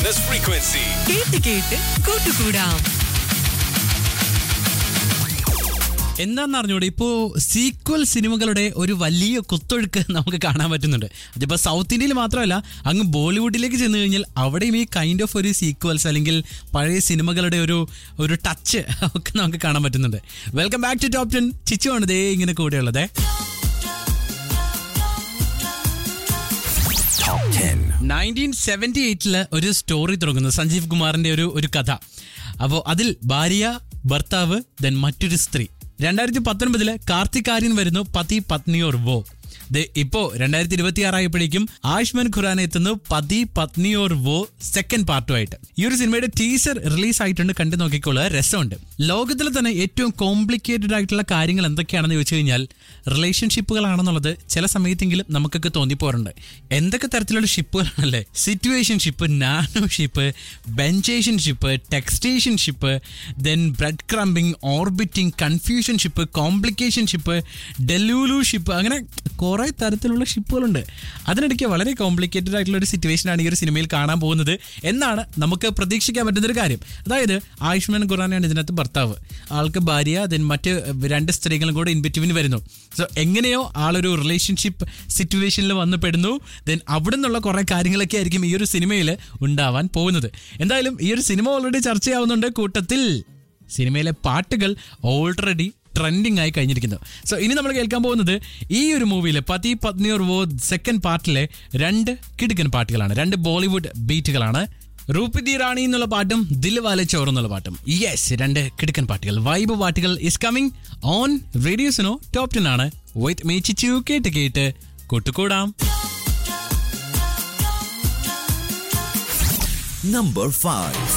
happiness frequency. കേട്ട് കേട്ട് കൂട്ടുകൂടാം എന്താണെന്ന് അറിഞ്ഞൂടെ ഇപ്പോൾ സീക്വൽ സിനിമകളുടെ ഒരു വലിയ കുത്തൊഴുക്ക് നമുക്ക് കാണാൻ പറ്റുന്നുണ്ട് അതിപ്പോൾ സൗത്ത് ഇന്ത്യയിൽ മാത്രമല്ല അങ്ങ് ബോളിവുഡിലേക്ക് ചെന്ന് കഴിഞ്ഞാൽ അവിടെയും ഈ കൈൻഡ് ഓഫ് ഒരു സീക്വൽസ് അല്ലെങ്കിൽ പഴയ സിനിമകളുടെ ഒരു ഒരു ടച്ച് ഒക്കെ നമുക്ക് കാണാൻ പറ്റുന്നുണ്ട് welcome back to top ten ചിച്ചുവാണ് ദേ ഇങ്ങനെ കൂടെയുള്ളത് നയൻറ്റീൻ സെവൻറ്റി എയ്റ്റില് ഒരു സ്റ്റോറി തുടങ്ങുന്നു സഞ്ജീവ് കുമാറിന്റെ ഒരു ഒരു കഥ അപ്പോൾ അതിൽ ഭാര്യ ഭർത്താവ് ദെൻ മറ്റൊരു സ്ത്രീ രണ്ടായിരത്തി പത്തൊൻപതില് കാർത്തിക് ആര്യൻ വരുന്നു പതി പത്നിയോർ വോ ദേ ഇപ്പോ രണ്ടായിരത്തി ഇരുപത്തി ആറായപ്പോഴേക്കും ആയുഷ്മാൻ ഖുറാന എത്തുന്നു പതി പത്നിയോർ വോ സെക്കൻഡ് പാർട്ടുമായിട്ട് ഈ ഒരു സിനിമയുടെ ടീസർ റിലീസ് ആയിട്ടുണ്ട് കണ്ടു നോക്കിക്കോളുക രസമുണ്ട് ലോകത്തിലെ തന്നെ ഏറ്റവും കോംപ്ലിക്കേറ്റഡ് ആയിട്ടുള്ള കാര്യങ്ങൾ എന്തൊക്കെയാണെന്ന് ചോദിച്ചു കഴിഞ്ഞാൽ റിലേഷൻഷിപ്പുകളാണെന്നുള്ളത് ചില സമയത്തെങ്കിലും നമുക്കൊക്കെ തോന്നിപ്പോറുണ്ട് എന്തൊക്കെ തരത്തിലുള്ള ഷിപ്പുകളാണല്ലേ situationship nanoship benchationship textationship then breadcrumbing orbiting confusionship complicationship delulushipr അങ്ങനെ കുറേ തരത്തിലുള്ള ഷിപ്പുകളുണ്ട് അതിനിടയ്ക്ക് വളരെ കോംപ്ലിക്കേറ്റഡ് ആയിട്ടുള്ള ഒരു സിറ്റുവേഷനാണ് ഈ ഒരു സിനിമയിൽ കാണാൻ പോകുന്നത് എന്നാണ് നമുക്ക് പ്രതീക്ഷിക്കാൻ പറ്റുന്ന ഒരു കാര്യം അതായത് ആയുഷ്മാൻ ഖുറാനാണ് ഇതിനകത്ത് ഭർത്താവ് ആൾക്ക് ഭാര്യ ദെൻ മറ്റ് രണ്ട് സ്ത്രീകളും കൂടെ ഇൻബിറ്റ്വീൻ വരുന്നു സോ എങ്ങനെയോ ആളൊരു റിലേഷൻഷിപ്പ് സിറ്റുവേഷനിൽ വന്ന് പെടുന്നു ദെൻ അവിടെ നിന്നുള്ള കുറേ കാര്യങ്ങളൊക്കെ ആയിരിക്കും ഈ ഒരു സിനിമയിൽ ഉണ്ടാവാൻ പോകുന്നത് എന്തായാലും ഈ ഒരു സിനിമ ഓൾറെഡി ചർച്ചയാവുന്നുണ്ട് കൂട്ടത്തിൽ സിനിമയിലെ പാട്ടുകൾ ഓൾറെഡി ട്രെൻഡിങ് ആയി കഴിഞ്ഞിരിക്കുന്നു സോ ഇനി നമ്മൾ കേൾക്കാൻ പോകുന്നത് ഈ ഒരു മൂവിയിലെ പതി പത്നിയോർ വോ സെക്കൻഡ് പാർട്ടിലെ രണ്ട് കിടുക്കൻ പാട്ടുകളാണ് രണ്ട് ബോളിവുഡ് ബീറ്റുകളാണ് റൂപിതി റാണി എന്നുള്ള പാട്ടും ദിൽ വാലെ ചോർ എന്നുള്ള പാട്ടും യെസ് രണ്ട് കിടുക്കൻ പാട്ടുകൾ വൈബ് പാട്ടുകൾ ഇസ് കമ്മിങ് ഓൺ റേഡിയോസിനോ ടോപ് ടെൻ ആണ് വിത്ത് മീ ചിച്ചു കേട്ട് കേട്ട് കൂട്ടുകൂടാം Number 5.